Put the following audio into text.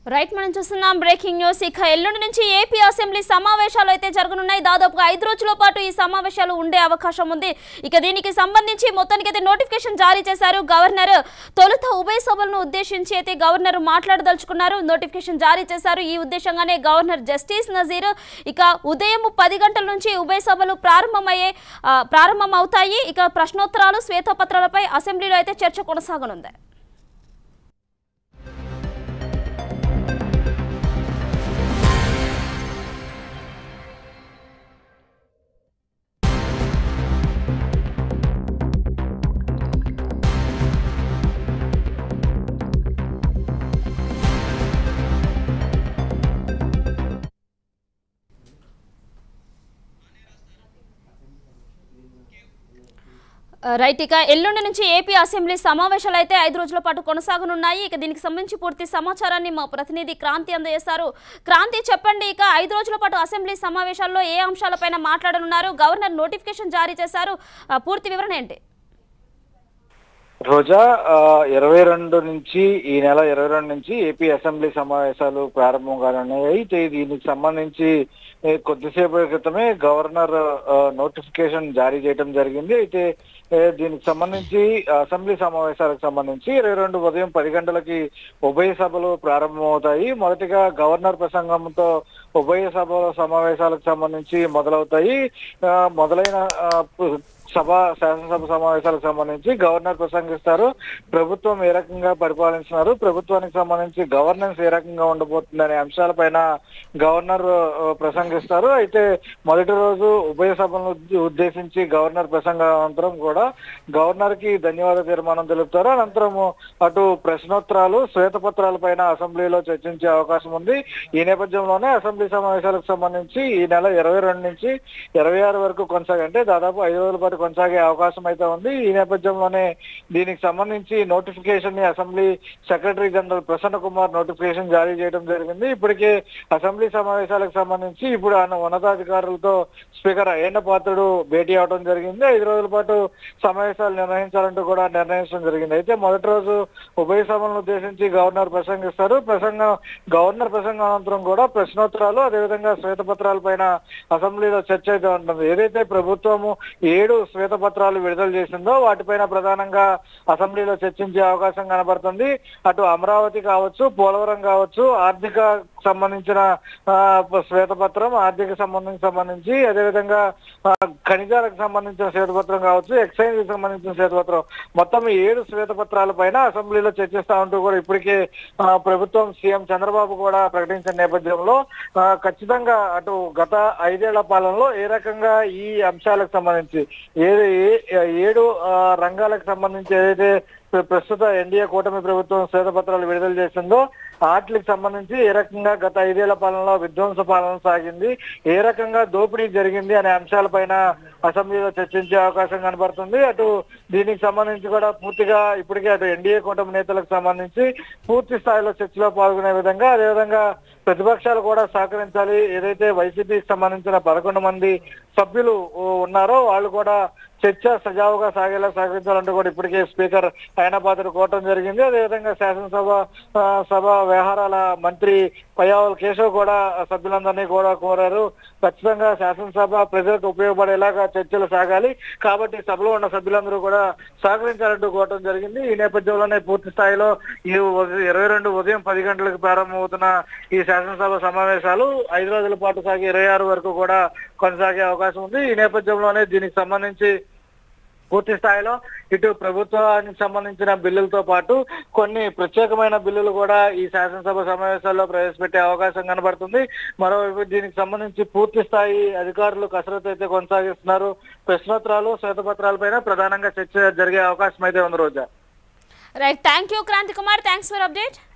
right మనం చూస్తున్నాం breaking news ఇక ఎల్లుండి నుంచి ఏపీ అసెంబ్లీ సమావేశాలు అయితే జరగనున్నాయి దాదాపుగా ఐదు రోజుల పాటు ఈ సమావేశాలు ఉండే అవకాశం ఉంది ఇక దీనికి సంబంధించి మొత్తానికి అయితే నోటిఫికేషన్ జారీ చేశారు గవర్నర్ తొలుత ఉభయ సభలను ఉద్దేశించి అయితే గవర్నర్ మాట్లాడదలుచుకున్నారు నోటిఫికేషన్ జారీ చేశారు ఈ ఉద్దేశంగానే గవర్నర్ జస్టిస్ నజీర్ ఇక ఉదయం పది గంటల నుంచి ఉభయ సభలు ప్రారంభమయ్యే ఆ, ప్రారంభం అవుతాయి ఇక ప్రశ్నోత్తరాలు శ్వేతపత్రాలపై అసెంబ్లీలో అయితే చర్చ కొనసాగనుంది రైట్ ఇక ఎల్లుండి నుంచి ఏపీ అసెంబ్లీ సమావేశాలు అయితే ఐదు రోజుల పాటు కొనసాగనున్నాయి ఇక దీనికి సంబంధించి పూర్తి సమాచారాన్ని మా ప్రతినిధి క్రాంతి అందజేస్తారు క్రాంతి చెప్పండి ఇక ఐదు రోజుల పాటు అసెంబ్లీ సమావేశాల్లో ఏ అంశాలపైన మాట్లాడనున్నారు గవర్నర్ నోటిఫికేషన్ జారీ చేశారు ఆ, పూర్తి వివరణ ఏంటి రోజా ఆ, ఇరవై రెండు నుంచి ఈ నెల ఇరవై రెండు నుంచి ఏపీ అసెంబ్లీ సమావేశాలు ప్రారంభం కానున్నాయి అయితే దీనికి సంబంధించి ఏ, కొద్దిసేపు క్రితమే గవర్నర్ ఆ, నోటిఫికేషన్ జారీ చేయడం జరిగింది అయితే ఏ, దీనికి సంబంధించి అసెంబ్లీ సమావేశాలకు సంబంధించి ఇరవై రెండు ఉదయం పది గంటలకి ఉభయ సభలు ప్రారంభమవుతాయి మొదటిగా గవర్నర్ ప్రసంగంతో ఉభయ సభ సమావేశాలకు సంబంధించి మొదలవుతాయి ఆ, మొదలైన ఆ, పు- సభ శాసనసభ సమావేశాలకు సంబంధించి గవర్నర్ ప్రసంగిస్తారు ప్రభుత్వం ఏ రకంగా పరిపాలిస్తున్నారు ప్రభుత్వానికి సంబంధించి గవర్నెన్స్ ఏ రకంగా ఉండబోతుంది అనే అంశాలపైన గవర్నర్ ఆ, ప్రసంగిస్తారు అయితే మొదటి రోజు ఉభయ సభలను ఉద్ద- ఉద్దేశించి గవర్నర్ ప్రసంగం అనంతరం కూడా గవర్నర్ కి ధన్యవాద తీర్మానం తెలుపుతారు అనంతరం అటు ప్రశ్నోత్తరాలు శ్వేతపత్రాల పైన అసెంబ్లీలో చర్చించే అవకాశం ఉంది ఈ నేపథ్యంలోనే అసెంబ్లీ సమావేశాలకు సంబంధించి ఈ నెల ఇరవై రెండు నుంచి ఇరవై ఆరు వరకు కొనసాగే అంటే దాదాపు ఐదు రోజుల పాటు కొనసాగే అవకాశం అయితే ఉంది ఈ నేపథ్యంలోనే దీనికి సంబంధించి నోటిఫికేషన్ ని assembly secretary general Prasanna Kumar notification జారీ చేయడం జరిగింది ఇప్పటికే అసెంబ్లీ సమావేశాలకు సంబంధించి ఇప్పుడు ఆయన ఉన్నతాధికారులతో స్పీకర్ అయ్యన్న పాత్రుడు భేటీ అవడం జరిగింది ఐదు రోజుల పాటు సమావేశాలు నిర్వహించాలంటూ కూడా నిర్ణయించడం జరిగింది అయితే మొదటి రోజు ఉభయ సభలను ఉద్దేశించి గవర్నర్ ప్రసంగిస్తారు ప్రసంగం గవర్నర్ ప్రసంగం అనంతరం కూడా ప్రశ్నోత్తరాలు అదేవిధంగా శ్వేతపత్రాల పైన అసెంబ్లీలో చర్చ అయితే ఉంటుంది ఏదైతే ప్రభుత్వము ఏడు శ్వేతపత్రాలు విడుదల చేసిందో వాటిపైన ప్రధానంగా అసెంబ్లీలో చర్చించే అవకాశం కనబడుతుంది అటు అమరావతి కావచ్చు పోలవరం కావచ్చు ఆర్థిక సంబంధించిన ఆ, శ్వేతపత్రం ఆర్థిక సంబంధించి సంబంధించి అదేవిధంగా ఆ, ఖనిజాలకు సంబంధించిన శ్వేతపత్రం కావచ్చు ఎక్సైజ్ కి సంబంధించిన శ్వేతపత్రం మొత్తం ఈ ఏడు శ్వేతపత్రాల పైన అసెంబ్లీలో చర్చిస్తా ఉంటూ కూడా ఇప్పటికే ఆ, ప్రభుత్వం సీఎం చంద్రబాబు కూడా ప్రకటించిన నేపథ్యంలో ఆ, ఖచ్చితంగా అటు గత ఐదేళ్ల పాలనలో ఏ రకంగా ఈ అంశాలకు సంబంధించి ఏ ఏ- ఏడు ఆ, రంగాలకు సంబంధించి ఏదైతే ప్ర- ప్రస్తుత ఎన్డీఏ కూటమి ప్రభుత్వం శ్వేతపత్రాలు విడుదల చేసిందో వాటికి సంబంధించి ఏ రకంగా గత ఐదేళ్ల పాలనలో విధ్వంస పాలన సాగింది ఏ రకంగా దోపిడీ జరిగింది అనే అంశాలపైన అసెంబ్లీలో చర్చించే అవకాశం కనబడుతుంది అటు దీనికి సంబంధించి కూడా పూర్తిగా ఇప్పటికే అటు ఎన్డీఏ కూటమి నేతలకు సంబంధించి పూర్తి స్థాయిలో చర్చలో పాల్గొనే విధంగా అదేవిధంగా ప్రతిపక్షాలు కూడా సహకరించాలి ఏదైతే వైసీపీకి సంబంధించిన పదకొండు మంది సభ్యులు ఓ, ఉన్నారో వాళ్ళు కూడా చర్చ సజావుగా సాగేలా సహకరించాలంటూ కూడా ఇప్పటికే స్పీకర్ ఆయన పాత్ర కోరటం జరిగింది అదేవిధంగా శాసనసభ ఆ, సభ వ్యవహారాల మంత్రి పయ్యావుల కేశవ్ కూడా సభ్యులందరినీ కూడా కోరారు ఖచ్చితంగా శాసనసభ ప్రజలకు ఉపయోగపడేలాగా చర్చలు సాగాలి కాబట్టి సభలో ఉన్న సభ్యులందరూ కూడా సహకరించాలంటూ కోరటం జరిగింది ఈ నేపథ్యంలోనే పూర్తి స్థాయిలో ఈ ఇరవై రెండు ఉదయం పది గంటలకు ప్రారంభమవుతున్న ఈ శాసనసభ సమావేశాలు ఐదు రోజుల పాటు సాగి ఇరవై ఆరు వరకు కూడా కొనసాగే అవకాశం ఉంది ఈ నేపథ్యంలోనే దీనికి సంబంధించి పూర్తి స్థాయిలో ఇటు ప్రభుత్వానికి సంబంధించిన బిల్లులతో పాటు కొన్ని ప్రత్యేకమైన బిల్లులు కూడా ఈ శాసనసభ సమావేశాల్లో ప్రవేశపెట్టే అవకాశం కనబడుతుంది మరోవైపు దీనికి సంబంధించి పూర్తి స్థాయి అధికారులు కసరత్తు అయితే కొనసాగిస్తున్నారు ప్రశ్నోత్తరాలు శ్వేతపత్రాలపైన ప్రధానంగా చర్చ జరిగే అవకాశం అయితే ఉంది Roja right thank you Kranthi Kumar thanks for update